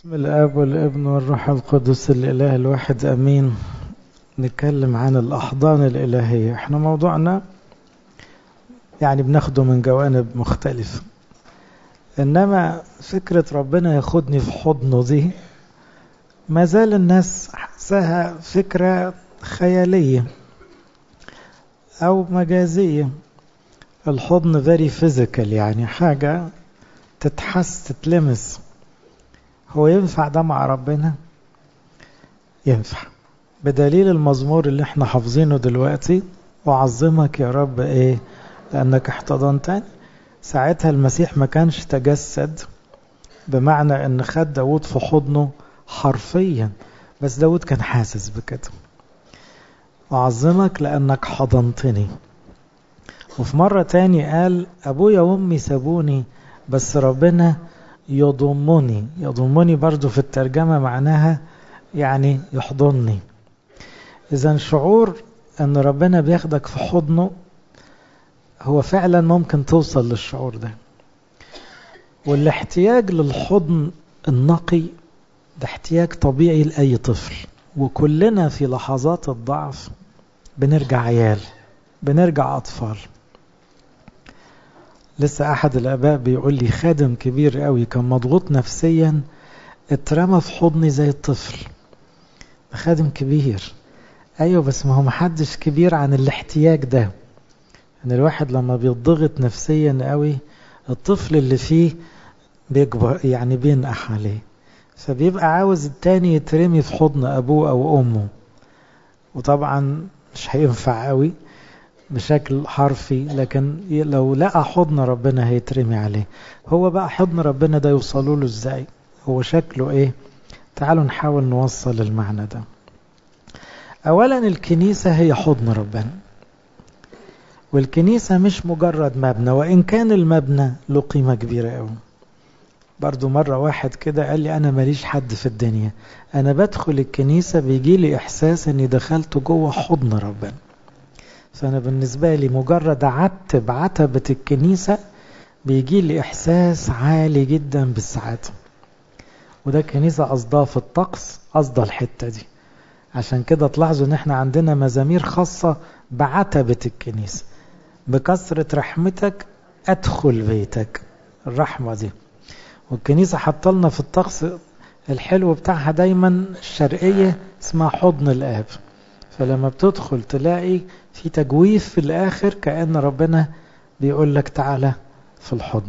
بسم الاب والابن والروح القدس الاله الواحد امين نتكلم عن الاحضان الالهيه احنا موضوعنا يعني بناخده من جوانب مختلفه انما فكره ربنا ياخدني في حضنه دي ما زال الناس حسها فكره خياليه او مجازيه الحضن فيري فيزيكال يعني حاجه تتحس تتلمس هو ينفع ده مع ربنا ينفع بدليل المزمور اللي احنا حافظينه دلوقتي وعظمك يا رب ايه لانك احتضنتني ساعتها المسيح ما كانش تجسد بمعنى ان خد داود في حضنه حرفيا بس داود كان حاسس بكده وعظمك لانك حضنتني وفي مرة تاني قال ابويا وامي سابوني بس ربنا يضمني يضمني برضو في الترجمة معناها يعني يحضني إذا شعور أن ربنا بياخدك في حضنه هو فعلا ممكن توصل للشعور ده والاحتياج للحضن النقي ده احتياج طبيعي لأي طفل وكلنا في لحظات الضعف بنرجع عيال بنرجع أطفال لسه احد الاباء بيقول لي خادم كبير قوي كان مضغوط نفسيا اترمى في حضني زي الطفل خادم كبير ايوه بس ما هو محدش كبير عن الاحتياج ده ان الواحد لما بيضغط نفسيا قوي الطفل اللي فيه بيكبر يعني بينقح عليه فبيبقى عاوز التاني يترمي في حضن ابوه او امه وطبعا مش هينفع قوي بشكل حرفي لكن لو لقى حضن ربنا هيترمي عليه هو بقى حضن ربنا ده يوصلوا له ازاي هو شكله ايه تعالوا نحاول نوصل المعنى ده اولا الكنيسة هي حضن ربنا والكنيسة مش مجرد مبنى وان كان المبنى له قيمة كبيرة قوي برضو مرة واحد كده قال لي أنا ماليش حد في الدنيا أنا بدخل الكنيسة بيجي لي إحساس أني دخلت جوه حضن ربنا فأنا بالنسبة لي مجرد عتب عتبة الكنيسة بيجي لي إحساس عالي جدا بالسعادة وده الكنيسة قصدها في الطقس قصدها الحتة دي عشان كده تلاحظوا ان احنا عندنا مزامير خاصة بعتبة الكنيسة بكثرة رحمتك ادخل بيتك الرحمة دي والكنيسة حطلنا في الطقس الحلو بتاعها دايما الشرقية اسمها حضن الآب فلما بتدخل تلاقي في تجويف في الآخر كأن ربنا بيقول لك تعالى في الحضن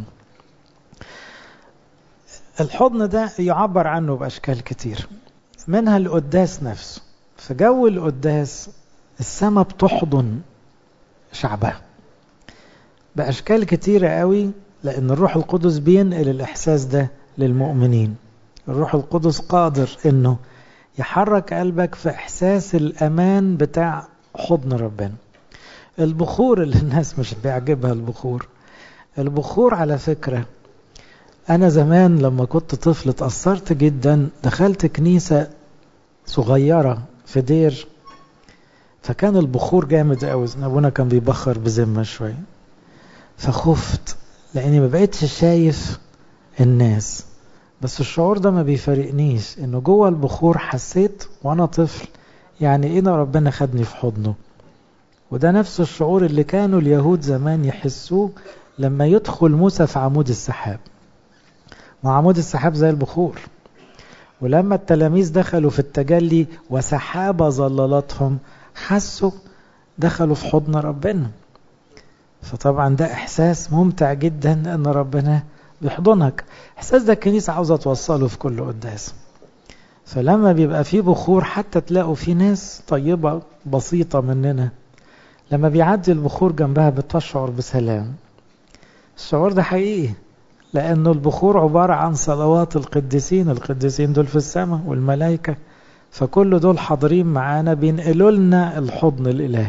الحضن ده يعبر عنه بأشكال كتير منها القداس نفسه في جو القداس السماء بتحضن شعبها بأشكال كتيرة قوي لأن الروح القدس بينقل الإحساس ده للمؤمنين الروح القدس قادر إنه يحرك قلبك في إحساس الأمان بتاع حضن ربنا البخور اللي الناس مش بيعجبها البخور البخور على فكرة أنا زمان لما كنت طفل اتأثرت جدا دخلت كنيسة صغيرة في دير فكان البخور جامد قوي أبونا كان بيبخر بذمة شوية فخفت لأني ما بقتش شايف الناس بس الشعور ده ما بيفارقنيش انه جوه البخور حسيت وانا طفل يعني ايه ربنا خدني في حضنه وده نفس الشعور اللي كانوا اليهود زمان يحسوه لما يدخل موسى في عمود السحاب وعمود السحاب زي البخور ولما التلاميذ دخلوا في التجلي وسحابة ظللتهم حسوا دخلوا في حضن ربنا فطبعا ده احساس ممتع جدا ان ربنا بيحضنك احساس ده الكنيسة عاوزة توصله في كل قداس فلما بيبقى فيه بخور حتى تلاقوا في ناس طيبة بسيطة مننا لما بيعدي البخور جنبها بتشعر بسلام الشعور ده حقيقي لأنه البخور عبارة عن صلوات القديسين القديسين دول في السماء والملائكة فكل دول حاضرين معانا بينقلوا لنا الحضن الإلهي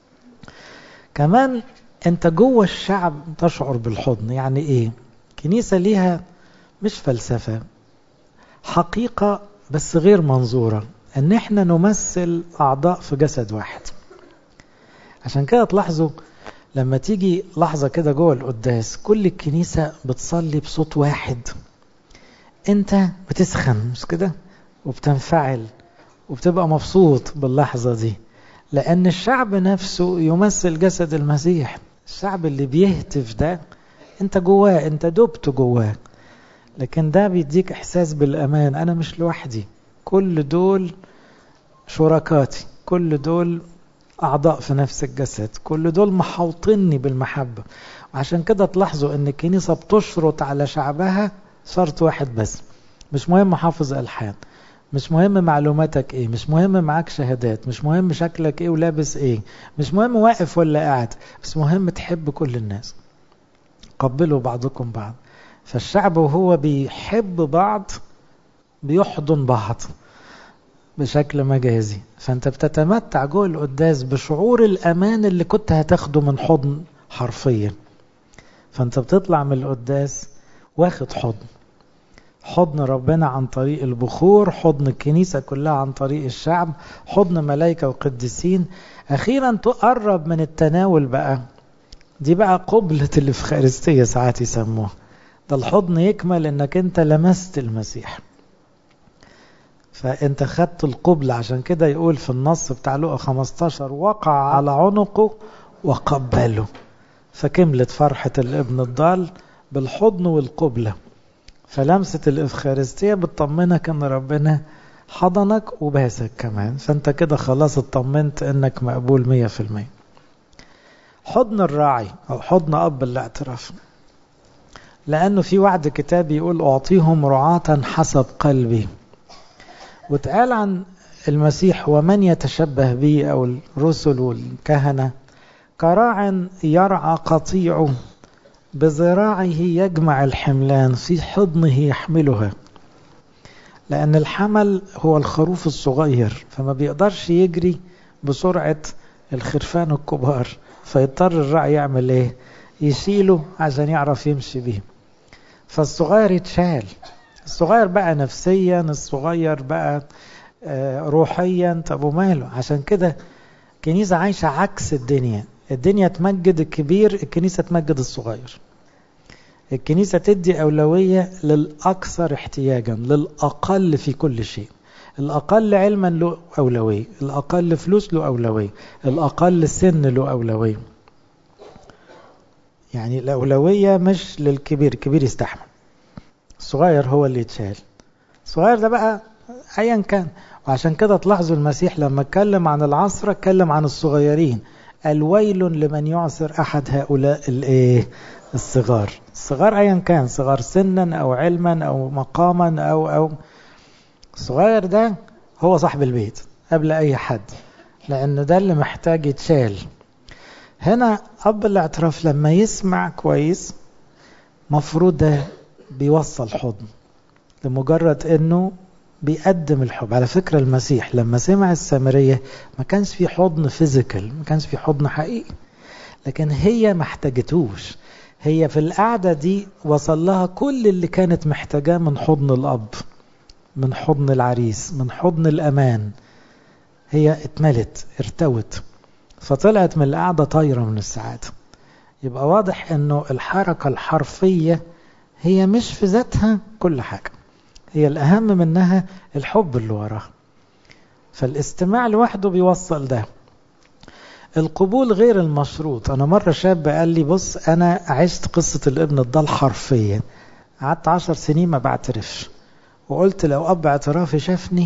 كمان انت جوه الشعب تشعر بالحضن يعني ايه كنيسة ليها مش فلسفة حقيقة بس غير منظورة ان احنا نمثل اعضاء في جسد واحد عشان كده تلاحظوا لما تيجي لحظة كده جوه القداس كل الكنيسة بتصلي بصوت واحد انت بتسخن مش كده وبتنفعل وبتبقى مبسوط باللحظة دي لأن الشعب نفسه يمثل جسد المسيح الشعب اللي بيهتف ده انت جواه انت دبت جواه لكن ده بيديك احساس بالامان انا مش لوحدي كل دول شركاتي كل دول اعضاء في نفس الجسد كل دول محوطني بالمحبة وعشان كده تلاحظوا ان الكنيسة بتشرط على شعبها شرط واحد بس مش مهم حافظ الحان مش مهم معلوماتك ايه مش مهم معاك شهادات مش مهم شكلك ايه ولابس ايه مش مهم واقف ولا قاعد بس مهم تحب كل الناس قبلوا بعضكم بعض فالشعب وهو بيحب بعض بيحضن بعض بشكل مجازي فانت بتتمتع جوه القداس بشعور الامان اللي كنت هتاخده من حضن حرفيا فانت بتطلع من القداس واخد حضن حضن ربنا عن طريق البخور حضن الكنيسة كلها عن طريق الشعب حضن ملائكة وقديسين أخيرا تقرب من التناول بقى دي بقى قبلة الإفخارستية ساعات يسموها ده الحضن يكمل انك انت لمست المسيح فانت خدت القبلة عشان كده يقول في النص بتاع لقى 15 وقع على عنقه وقبله فكملت فرحة الابن الضال بالحضن والقبلة فلمسة الإفخارستية بتطمنك ان ربنا حضنك وباسك كمان فانت كده خلاص اطمنت انك مقبول مية في المية حضن الراعي او حضن اب الاعتراف لانه في وعد كتابي يقول اعطيهم رعاة حسب قلبي واتقال عن المسيح ومن يتشبه به او الرسل والكهنة كراع يرعى قطيعه بذراعه يجمع الحملان في حضنه يحملها لأن الحمل هو الخروف الصغير فما بيقدرش يجري بسرعة الخرفان الكبار فيضطر الراعي يعمل ايه يشيله عشان يعرف يمشي بيه فالصغير يتشال الصغير بقى نفسيا الصغير بقى روحيا طب وماله عشان كده الكنيسة عايشة عكس الدنيا الدنيا تمجد الكبير الكنيسة تمجد الصغير الكنيسة تدي أولوية للأكثر احتياجا للأقل في كل شيء الأقل علما له أولوية الأقل فلوس له أولوية الأقل سن له أولوية يعني الأولوية مش للكبير الكبير يستحمل الصغير هو اللي يتشال الصغير ده بقى أيا كان وعشان كده تلاحظوا المسيح لما اتكلم عن العصر اتكلم عن الصغيرين الويل لمن يعصر أحد هؤلاء الايه الصغار الصغار أيا كان صغار سنا أو علما أو مقاما أو أو الصغير ده هو صاحب البيت قبل أي حد لأن ده اللي محتاج يتشال هنا أب الاعتراف لما يسمع كويس مفروض ده بيوصل حضن لمجرد أنه بيقدم الحب على فكرة المسيح لما سمع السامرية ما كانش في حضن فيزيكال ما كانش في حضن حقيقي لكن هي ما احتاجتوش هي في القعدة دي وصل لها كل اللي كانت محتاجاه من حضن الأب من حضن العريس من حضن الأمان هي اتملت ارتوت فطلعت من القعدة طايرة من السعادة يبقى واضح انه الحركة الحرفية هي مش في ذاتها كل حاجة هي الأهم منها الحب اللي وراها فالاستماع لوحده بيوصل ده القبول غير المشروط أنا مرة شاب قال لي بص أنا عشت قصة الابن الضال حرفيا قعدت عشر سنين ما بعترفش وقلت لو أب اعترافي شافني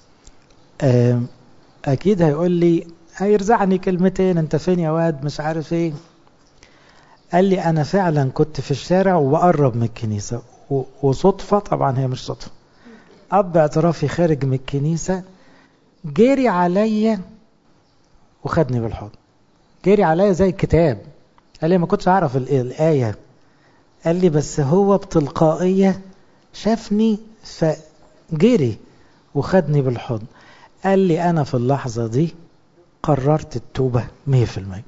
أكيد هيقول لي هيرزعني كلمتين أنت فين يا واد مش عارف إيه قال لي أنا فعلا كنت في الشارع وبقرب من الكنيسة وصدفة طبعا هي مش صدفة أب اعترافي خارج من الكنيسة جري عليا وخدني بالحضن جري عليا زي الكتاب قال لي ما كنتش أعرف الآية قال لي بس هو بتلقائية شافني فجري وخدني بالحضن قال لي أنا في اللحظة دي قررت التوبة مية في المية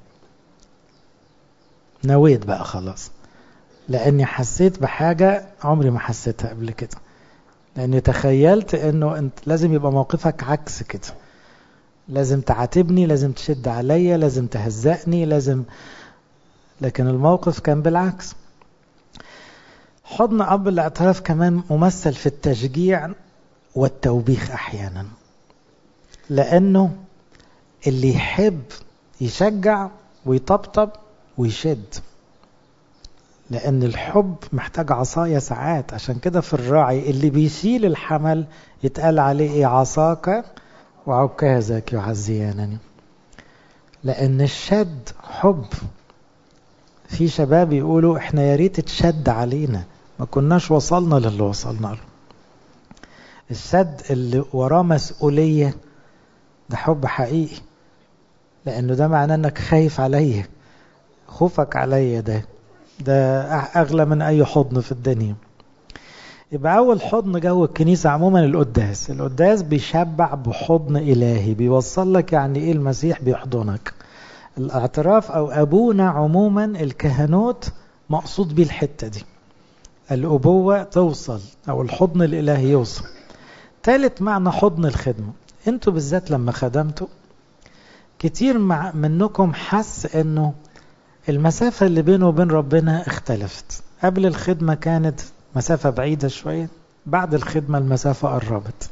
نويت بقى خلاص لاني حسيت بحاجة عمري ما حسيتها قبل كده لاني تخيلت انه انت لازم يبقى موقفك عكس كده لازم تعاتبني لازم تشد عليا لازم تهزقني لازم لكن الموقف كان بالعكس حضن أب الاعتراف كمان ممثل في التشجيع والتوبيخ أحيانا لأنه اللي يحب يشجع ويطبطب ويشد لأن الحب محتاج عصاية ساعات عشان كده في الراعي اللي بيشيل الحمل يتقال عليه إيه عصاك وعكازك يعزيانني لأن الشد حب في شباب يقولوا احنا يا ريت تشد علينا ما كناش وصلنا للي وصلنا له الشد اللي وراه مسؤولية ده حب حقيقي لأنه ده معناه أنك خايف عليا خوفك عليا ده ده أغلى من أي حضن في الدنيا يبقى أول حضن جو الكنيسة عموما القداس القداس بيشبع بحضن إلهي بيوصل لك يعني إيه المسيح بيحضنك الاعتراف أو أبونا عموما الكهنوت مقصود بيه الحتة دي الأبوة توصل أو الحضن الإلهي يوصل ثالث معنى حضن الخدمة انتوا بالذات لما خدمتوا كتير مع منكم حس انه المسافة اللي بينه وبين ربنا اختلفت قبل الخدمة كانت مسافة بعيدة شوية بعد الخدمة المسافة قربت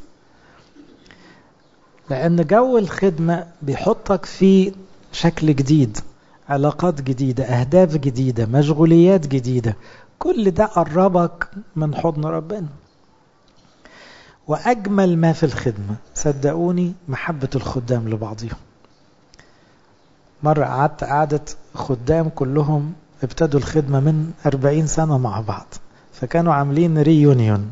لأن جو الخدمة بيحطك في شكل جديد علاقات جديدة أهداف جديدة مشغوليات جديدة كل ده قربك من حضن ربنا وأجمل ما في الخدمة صدقوني محبة الخدام لبعضهم مرة قعدت قعدة خدام كلهم ابتدوا الخدمة من 40 سنة مع بعض فكانوا عاملين ريونيون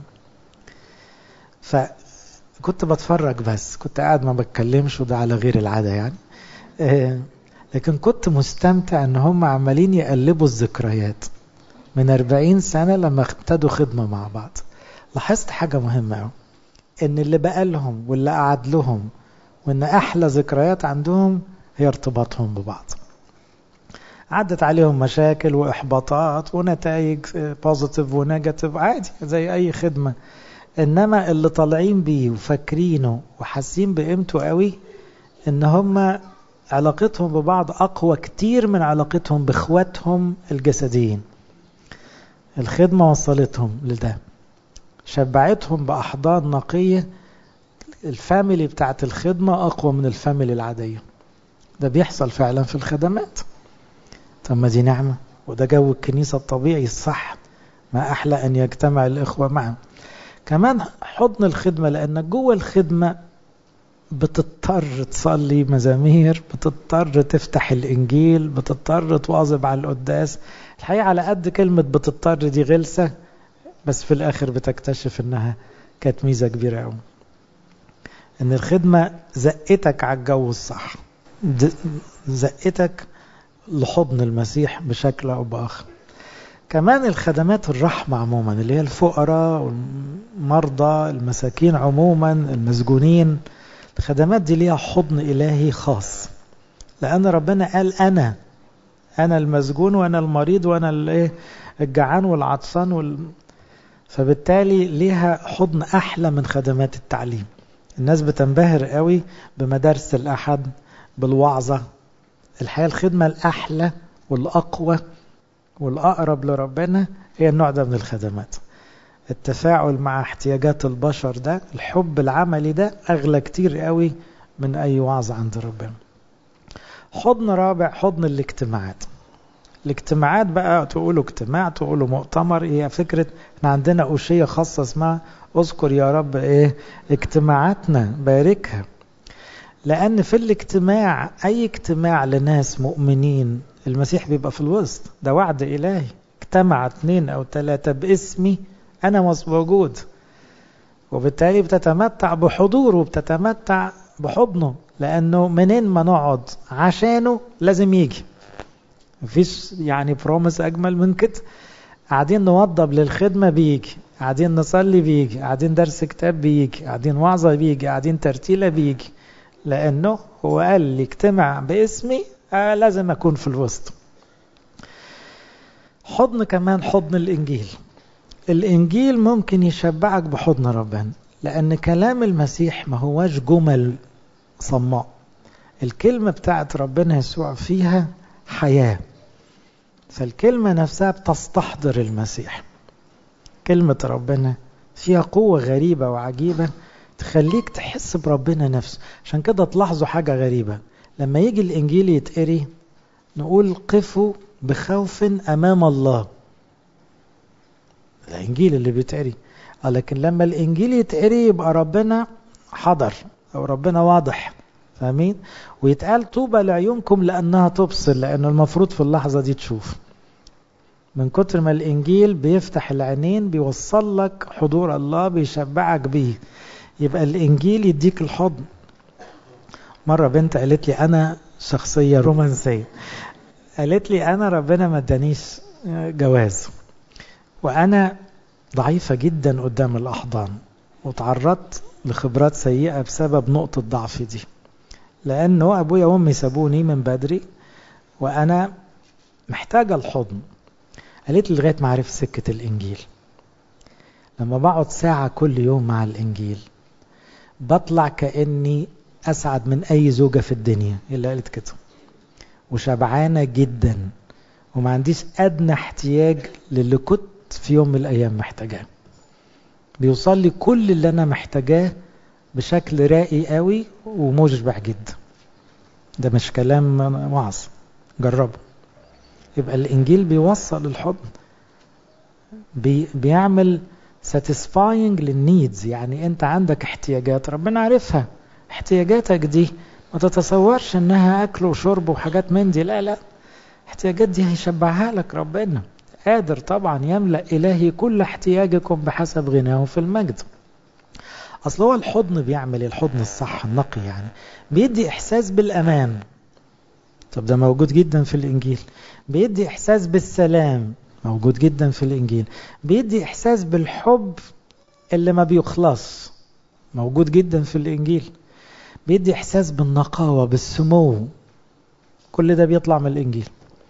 فكنت بتفرج بس كنت قاعد ما بتكلمش وده على غير العادة يعني لكن كنت مستمتع ان هم عمالين يقلبوا الذكريات من 40 سنة لما ابتدوا خدمة مع بعض لاحظت حاجة مهمة قوي ان اللي بقى لهم واللي قعد لهم وان احلى ذكريات عندهم هي ارتباطهم ببعض عدت عليهم مشاكل واحباطات ونتائج بوزيتيف ونيجاتيف عادي زي اي خدمه انما اللي طالعين بيه وفاكرينه وحاسين بقيمته قوي ان هم علاقتهم ببعض اقوى كتير من علاقتهم باخواتهم الجسديين الخدمه وصلتهم لده شبعتهم باحضان نقيه الفاميلي بتاعت الخدمه اقوى من الفاميلي العاديه ده بيحصل فعلا في الخدمات طب ما دي نعمة وده جو الكنيسة الطبيعي الصح ما أحلى أن يجتمع الإخوة معا كمان حضن الخدمة لأنك جوه الخدمة بتضطر تصلي مزامير بتضطر تفتح الإنجيل بتضطر تواظب على القداس الحقيقة على قد كلمة بتضطر دي غلسة بس في الآخر بتكتشف إنها كانت ميزة كبيرة أوي إن الخدمة زقتك على الجو الصح زقتك لحضن المسيح بشكل أو بآخر كمان الخدمات الرحمة عموما اللي هي الفقراء والمرضى المساكين عموما المسجونين الخدمات دي ليها حضن إلهي خاص لأن ربنا قال أنا أنا المسجون وأنا المريض وأنا الايه الجعان والعطسان وال... فبالتالي ليها حضن أحلى من خدمات التعليم الناس بتنبهر قوي بمدارس الأحد بالوعظة الحياة الخدمة الأحلى والأقوى والأقرب لربنا هي النوع ده من الخدمات التفاعل مع احتياجات البشر ده الحب العملي ده أغلى كتير قوي من أي وعظ عند ربنا حضن رابع حضن الاجتماعات الاجتماعات بقى تقولوا اجتماع تقولوا مؤتمر هي فكرة احنا عندنا أوشية خاصة اسمها اذكر يا رب ايه اجتماعاتنا باركها لأن في الاجتماع أي اجتماع لناس مؤمنين المسيح بيبقى في الوسط ده وعد إلهي اجتمع اثنين أو ثلاثة باسمي أنا موجود وبالتالي بتتمتع بحضوره وبتتمتع بحضنه لأنه منين ما نقعد عشانه لازم يجي مفيش يعني بروميس أجمل من كده قاعدين نوضب للخدمة بيجي قاعدين نصلي بيجي قاعدين درس كتاب بيجي قاعدين وعظة بيجي قاعدين ترتيلة بيجي لأنه هو قال لي اجتمع باسمي آه لازم أكون في الوسط حضن كمان حضن الإنجيل الإنجيل ممكن يشبعك بحضن ربنا لأن كلام المسيح ما هواش جمل صماء الكلمة بتاعت ربنا يسوع فيها حياة فالكلمة نفسها بتستحضر المسيح كلمة ربنا فيها قوة غريبة وعجيبة تخليك تحس بربنا نفسه عشان كده تلاحظوا حاجة غريبة لما يجي الإنجيل يتقري نقول قفوا بخوف أمام الله الإنجيل اللي بيتقري لكن لما الإنجيل يتقري يبقى ربنا حضر أو ربنا واضح فاهمين ويتقال طوبى لعيونكم لأنها تبصر لأنه المفروض في اللحظة دي تشوف من كتر ما الإنجيل بيفتح العينين بيوصل لك حضور الله بيشبعك بيه يبقى الإنجيل يديك الحضن مرة بنت قالت لي أنا شخصية رومانسية قالت لي أنا ربنا ما ادانيش جواز وأنا ضعيفة جدا قدام الأحضان وتعرضت لخبرات سيئة بسبب نقطة ضعفي دي لأنه أبويا وأمي سابوني من بدري وأنا محتاجة الحضن قالت لي لغاية ما عرفت سكة الإنجيل لما بقعد ساعة كل يوم مع الإنجيل بطلع كأني أسعد من أي زوجة في الدنيا اللي قالت كده وشبعانة جدا وما عنديش أدنى احتياج للي كنت في يوم من الأيام محتاجاه بيوصل لي كل اللي أنا محتاجاه بشكل راقي قوي ومشبع جدا ده مش كلام وعظ جربه يبقى الإنجيل بيوصل الحضن بي بيعمل satisfying للنيدز يعني انت عندك احتياجات ربنا عارفها احتياجاتك دي ما تتصورش انها اكل وشرب وحاجات من دي لا لا احتياجات دي هيشبعها لك ربنا قادر طبعا يملأ إلهي كل احتياجكم بحسب غناه في المجد أصل هو الحضن بيعمل الحضن الصح النقي يعني بيدي إحساس بالأمان طب ده موجود جدا في الإنجيل بيدي إحساس بالسلام موجود جدا في الإنجيل بيدي إحساس بالحب اللي ما بيخلص موجود جدا في الإنجيل بيدي إحساس بالنقاوة بالسمو كل ده بيطلع من الإنجيل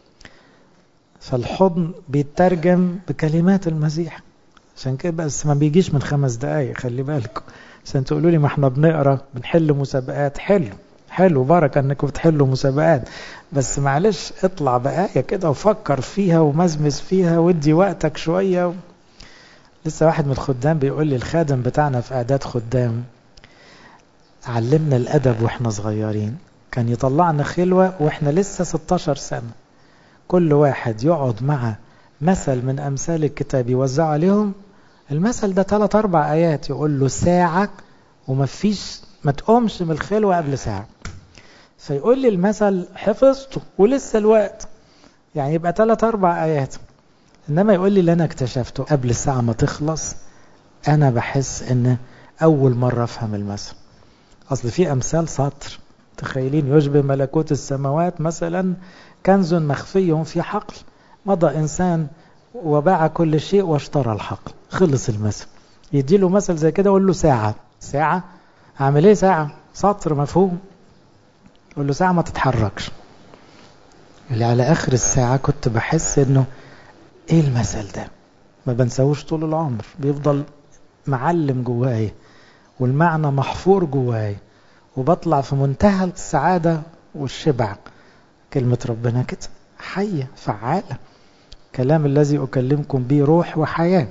فالحضن بيترجم بكلمات المسيح عشان كده بس ما بيجيش من خمس دقايق خلي بالكم عشان تقولوا لي ما احنا بنقرا بنحل مسابقات حلو حلو بركه انكم بتحلوا مسابقات بس معلش اطلع بآية كده وفكر فيها ومزمز فيها وادي وقتك شوية و... لسه واحد من الخدام بيقول لي الخادم بتاعنا في اعداد خدام علمنا الادب واحنا صغيرين كان يطلعنا خلوة واحنا لسه 16 سنة كل واحد يقعد مع مثل من امثال الكتاب يوزعه عليهم المثل ده ثلاث اربع ايات يقول له ساعة وما فيش ما تقومش من الخلوة قبل ساعة فيقول لي المثل حفظته ولسه الوقت يعني يبقى ثلاث اربع ايات انما يقول لي اللي انا اكتشفته قبل الساعة ما تخلص انا بحس ان اول مرة افهم المثل اصل في امثال سطر تخيلين يشبه ملكوت السماوات مثلا كنز مخفي في حقل مضى انسان وباع كل شيء واشترى الحقل خلص المثل يدي له مثل زي كده يقول له ساعة ساعة اعمل ايه ساعة سطر مفهوم يقول له ساعة ما تتحركش اللي على اخر الساعة كنت بحس انه ايه المثل ده ما بنساوش طول العمر بيفضل معلم جواي والمعنى محفور جواي وبطلع في منتهى السعادة والشبع كلمة ربنا كده حية فعالة كلام الذي أكلمكم به روح وحياة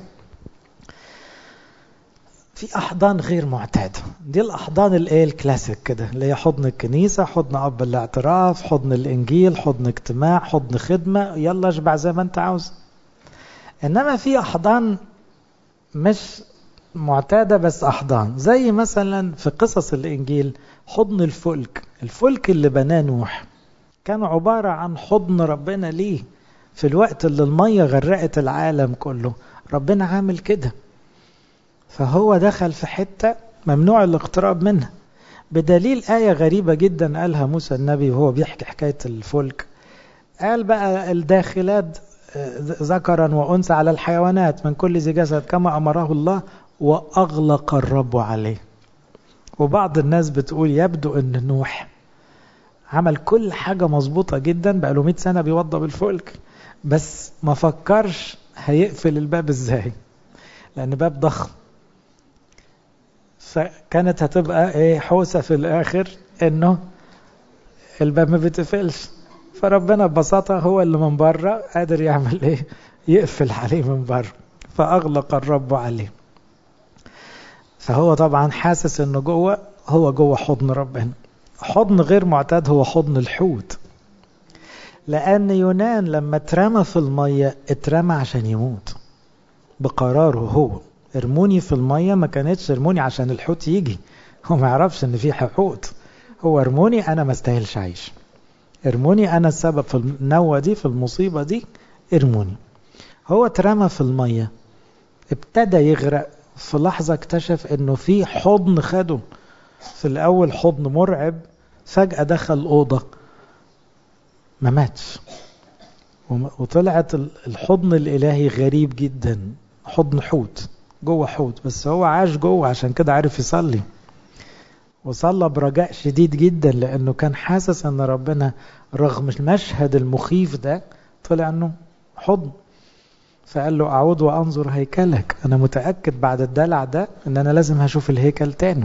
في أحضان غير معتادة دي الأحضان الايه الكلاسيك كده اللي هي حضن الكنيسة حضن أب الاعتراف حضن الإنجيل حضن اجتماع حضن خدمة يلا اشبع زي ما أنت عاوز إنما في أحضان مش معتادة بس أحضان زي مثلا في قصص الإنجيل حضن الفلك الفلك اللي بناه نوح كان عبارة عن حضن ربنا ليه في الوقت اللي المية غرقت العالم كله ربنا عامل كده فهو دخل في حتة ممنوع الاقتراب منها بدليل آية غريبة جدا قالها موسى النبي وهو بيحكي حكاية الفلك قال بقى الداخلات ذكرا وأنثى على الحيوانات من كل ذي جسد كما أمره الله وأغلق الرب عليه وبعض الناس بتقول يبدو أن نوح عمل كل حاجة مظبوطة جدا بقى له 100 سنة بيوضب الفلك بس ما فكرش هيقفل الباب ازاي لأن باب ضخم فكانت هتبقى ايه حوسه في الاخر انه الباب ما بيتقفلش فربنا ببساطه هو اللي من بره قادر يعمل ايه يقفل عليه من بره فأغلق الرب عليه فهو طبعا حاسس انه جوه هو جوه حضن ربنا حضن غير معتاد هو حضن الحوت لأن يونان لما اترمى في المية اترمى عشان يموت بقراره هو ارموني في المية ما كانتش ارموني عشان الحوت يجي هو ما يعرفش ان في حوت هو ارموني انا ما استاهلش اعيش ارموني انا السبب في النوة دي في المصيبة دي ارموني هو اترمى في المية ابتدى يغرق في لحظة اكتشف انه في حضن خده في الاول حضن مرعب فجأة دخل الأوضة ما ماتش وطلعت الحضن الإلهي غريب جدا حضن حوت جوه حوت بس هو عاش جوه عشان كده عارف يصلي وصلى برجاء شديد جدا لأنه كان حاسس أن ربنا رغم المشهد المخيف ده طلع أنه حضن فقال له أعود وأنظر هيكلك أنا متأكد بعد الدلع ده أن أنا لازم هشوف الهيكل تاني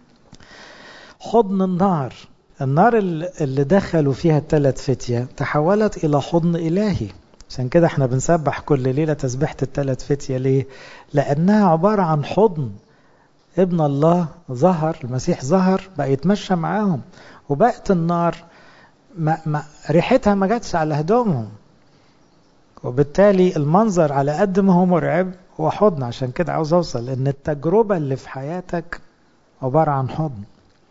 حضن النار النار اللي دخلوا فيها الثلاث فتية تحولت إلى حضن إلهي عشان كده احنا بنسبح كل ليلة تسبيحة الثلاث فتية ليه؟ لأنها عبارة عن حضن ابن الله ظهر المسيح ظهر بقى يتمشى معاهم وبقت النار ما ما ريحتها ما جاتش على هدومهم وبالتالي المنظر على قد ما هو مرعب هو حضن عشان كده عاوز اوصل ان التجربة اللي في حياتك عبارة عن حضن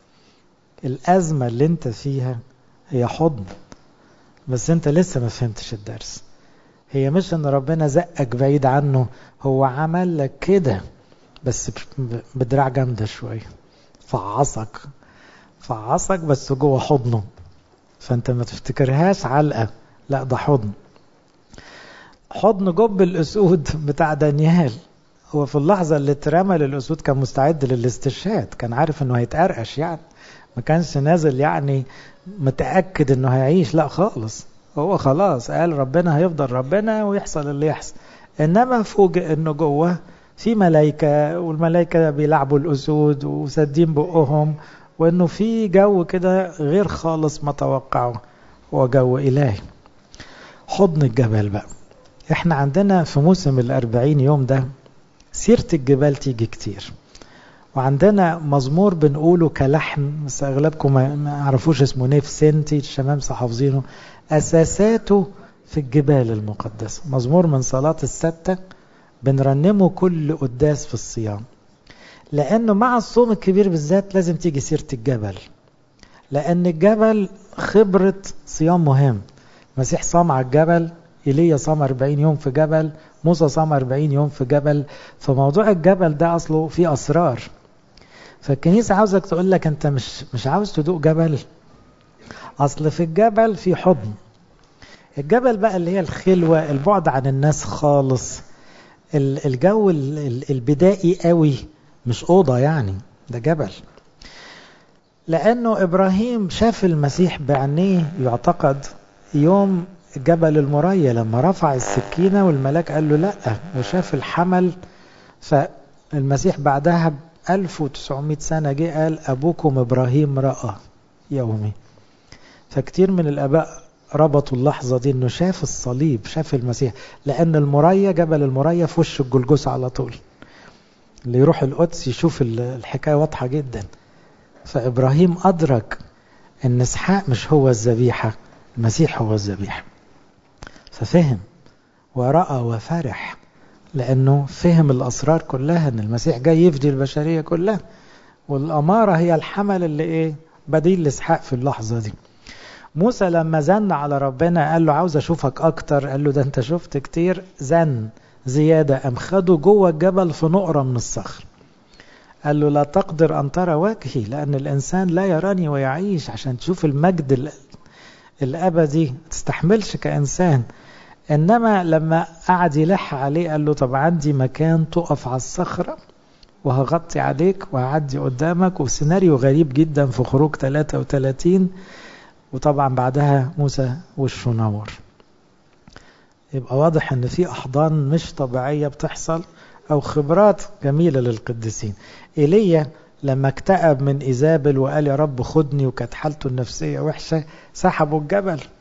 الأزمة اللي انت فيها هي حضن بس انت لسه ما فهمتش الدرس هي مش ان ربنا زقك بعيد عنه هو عمل لك كده بس بدراع جامدة شوية فعصك فعصك بس جوه حضنه فانت ما تفتكرهاش علقة لا ده حضن حضن جب الأسود بتاع دانيال هو في اللحظة اللي اترمى للأسود كان مستعد للاستشهاد كان عارف انه هيتقرقش يعني ما كانش نازل يعني متأكد انه هيعيش لا خالص هو خلاص قال ربنا هيفضل ربنا ويحصل اللي يحصل انما فوجئ انه جوه في ملايكة والملايكة بيلعبوا الأسود وسادين بقهم وانه في جو كده غير خالص ما توقعه هو جو إلهي حضن الجبل بقى احنا عندنا في موسم الأربعين يوم ده سيرة الجبال تيجي كتير وعندنا مزمور بنقوله كلحن بس اغلبكم ما يعرفوش اسمه نيف سنتي الشمامسة حافظينه اساساته في الجبال المقدسة مزمور من صلاة الستة بنرنمه كل قداس في الصيام لانه مع الصوم الكبير بالذات لازم تيجي سيرة الجبل لان الجبل خبرة صيام مهم المسيح صام على الجبل ايليا صام 40 يوم في جبل موسى صام 40 يوم في جبل فموضوع الجبل ده اصله فيه اسرار فالكنيسة عاوزك تقول لك انت مش مش عاوز تدوق جبل اصل في الجبل في حضن الجبل بقى اللي هي الخلوة البعد عن الناس خالص الجو البدائي قوي مش أوضة يعني ده جبل لأنه إبراهيم شاف المسيح بعينيه يعتقد يوم جبل المريا لما رفع السكينة والملاك قال له لا وشاف الحمل فالمسيح بعدها ب 1900 سنة جه قال أبوكم إبراهيم رأى يومي فكتير من الآباء ربطوا اللحظة دي انه شاف الصليب شاف المسيح لان المريا جبل المريا في وش الجلجوس على طول اللي يروح القدس يشوف الحكاية واضحة جدا فابراهيم ادرك ان اسحاق مش هو الذبيحة المسيح هو الذبيحة ففهم ورأى وفرح لانه فهم الاسرار كلها ان المسيح جاي يفدي البشرية كلها والامارة هي الحمل اللي ايه بديل لاسحاق في اللحظة دي موسى لما زن على ربنا قال له عاوز اشوفك اكتر قال له ده انت شفت كتير زن زيادة ام خده جوه الجبل في نقرة من الصخر قال له لا تقدر ان ترى وجهي لان الانسان لا يراني ويعيش عشان تشوف المجد الابدي تستحملش كانسان انما لما قعد يلح عليه قال له طب عندي مكان تقف على الصخرة وهغطي عليك وهعدي قدامك وسيناريو غريب جدا في خروج 33 وطبعا بعدها موسى وشه نور يبقى واضح ان في احضان مش طبيعية بتحصل او خبرات جميلة للقديسين ايليا لما اكتئب من ايزابل وقال يا رب خدني وكانت حالته النفسية وحشة سحبوا الجبل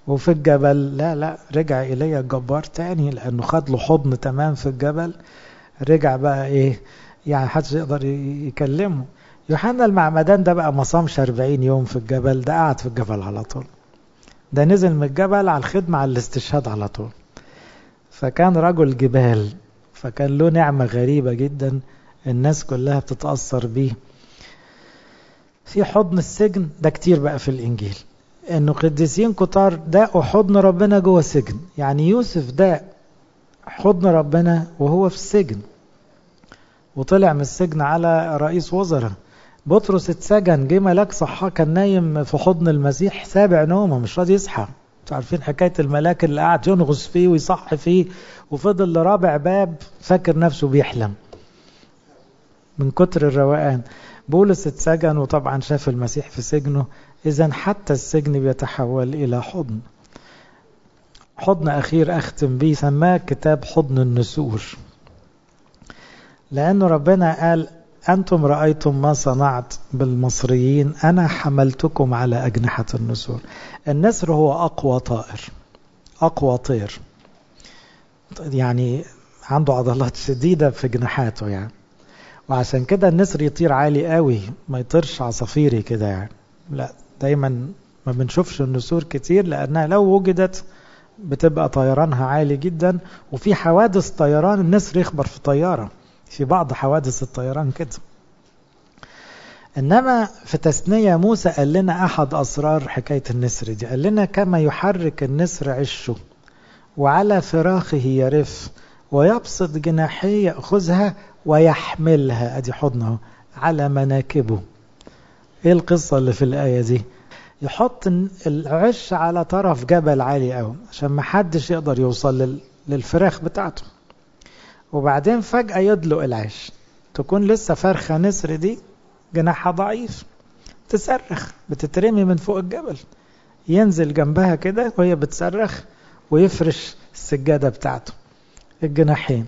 وفي الجبل لا لا رجع إلي الجبار تاني لأنه خد له حضن تمام في الجبل رجع بقى إيه يعني محدش يقدر يكلمه يوحنا المعمدان ده بقى ما صامش 40 يوم في الجبل ده قعد في الجبل على طول ده نزل من الجبل على الخدمة على الاستشهاد على طول فكان رجل جبال فكان له نعمة غريبة جدا الناس كلها بتتأثر بيه في حضن السجن ده كتير بقى في الإنجيل إنه قديسين كتار داقوا حضن ربنا جوه السجن يعني يوسف داق حضن ربنا وهو في السجن وطلع من السجن على رئيس وزراء بطرس اتسجن جه ملاك صحاه كان نايم في حضن المسيح سابع نومه مش راضي يصحى انتوا عارفين حكايه الملاك اللي قاعد ينغص فيه ويصح فيه وفضل لرابع باب فاكر نفسه بيحلم من كتر الروقان بولس اتسجن وطبعا شاف المسيح في سجنه اذا حتى السجن بيتحول الى حضن حضن اخير اختم بيه سماه كتاب حضن النسور لانه ربنا قال أنتم رأيتم ما صنعت بالمصريين أنا حملتكم على أجنحة النسور النسر هو أقوى طائر أقوى طير يعني عنده عضلات شديدة في جناحاته يعني وعشان كده النسر يطير عالي قوي ما يطيرش عصافيري كده يعني لا دايما ما بنشوفش النسور كتير لأنها لو وجدت بتبقى طيرانها عالي جدا وفي حوادث طيران النسر يخبر في طياره في بعض حوادث الطيران كده إنما في تثنية موسى قال لنا أحد أسرار حكاية النسر دي قال لنا كما يحرك النسر عشه وعلى فراخه يرف ويبسط جناحيه يأخذها ويحملها أدي حضنه على مناكبه إيه القصة اللي في الآية دي يحط العش على طرف جبل عالي قوي عشان ما حدش يقدر يوصل للفراخ بتاعته وبعدين فجأة يدلق العش تكون لسه فرخة نسر دي جناحها ضعيف تصرخ بتترمي من فوق الجبل ينزل جنبها كده وهي بتصرخ ويفرش السجادة بتاعته الجناحين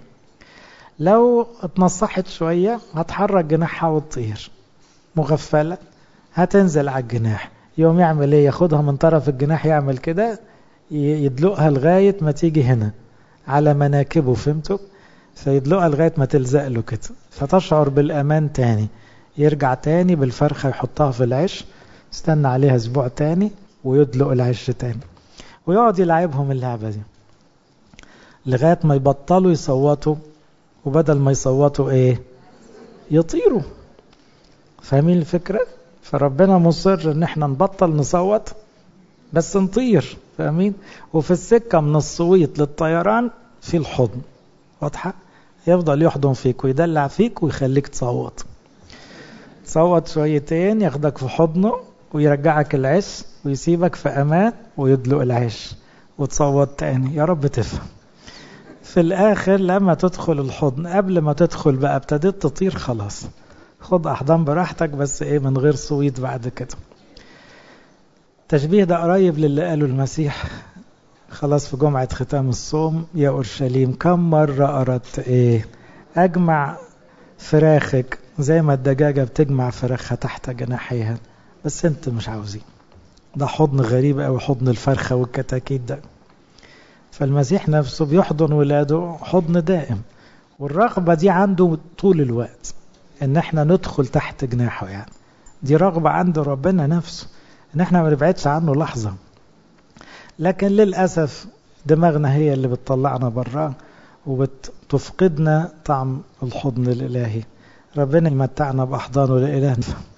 لو اتنصحت شوية هتحرك جناحها وتطير مغفلة هتنزل على الجناح يوم يعمل ايه ياخدها من طرف الجناح يعمل كده يدلقها لغاية ما تيجي هنا على مناكبه فهمتوا فيدلقها لغاية ما تلزق له كده فتشعر بالأمان تاني يرجع تاني بالفرخة يحطها في العش استنى عليها اسبوع تاني ويدلق العش تاني ويقعد يلعبهم اللعبة دي لغاية ما يبطلوا يصوتوا وبدل ما يصوتوا ايه يطيروا فاهمين الفكرة فربنا مصر ان احنا نبطل نصوت بس نطير فاهمين وفي السكة من الصويت للطيران في الحضن واضحة يفضل يحضن فيك ويدلع فيك ويخليك تصوت تصوت شويتين ياخدك في حضنه ويرجعك العش ويسيبك في امان ويدلق العش وتصوت تاني يا رب تفهم في الاخر لما تدخل الحضن قبل ما تدخل بقى ابتديت تطير خلاص خد احضان براحتك بس ايه من غير صويت بعد كده التشبيه ده قريب للي قاله المسيح خلاص في جمعة ختام الصوم يا أورشليم كم مرة أردت إيه أجمع فراخك زي ما الدجاجة بتجمع فراخها تحت جناحيها بس أنت مش عاوزين ده حضن غريب أوي حضن الفرخة والكتاكيت ده فالمسيح نفسه بيحضن ولاده حضن دائم والرغبة دي عنده طول الوقت ان احنا ندخل تحت جناحه يعني دي رغبة عند ربنا نفسه ان احنا ما نبعدش عنه لحظة لكن للأسف دماغنا هي اللي بتطلعنا براه وبتفقدنا طعم الحضن الإلهي ربنا يمتعنا بأحضانه لإلهنا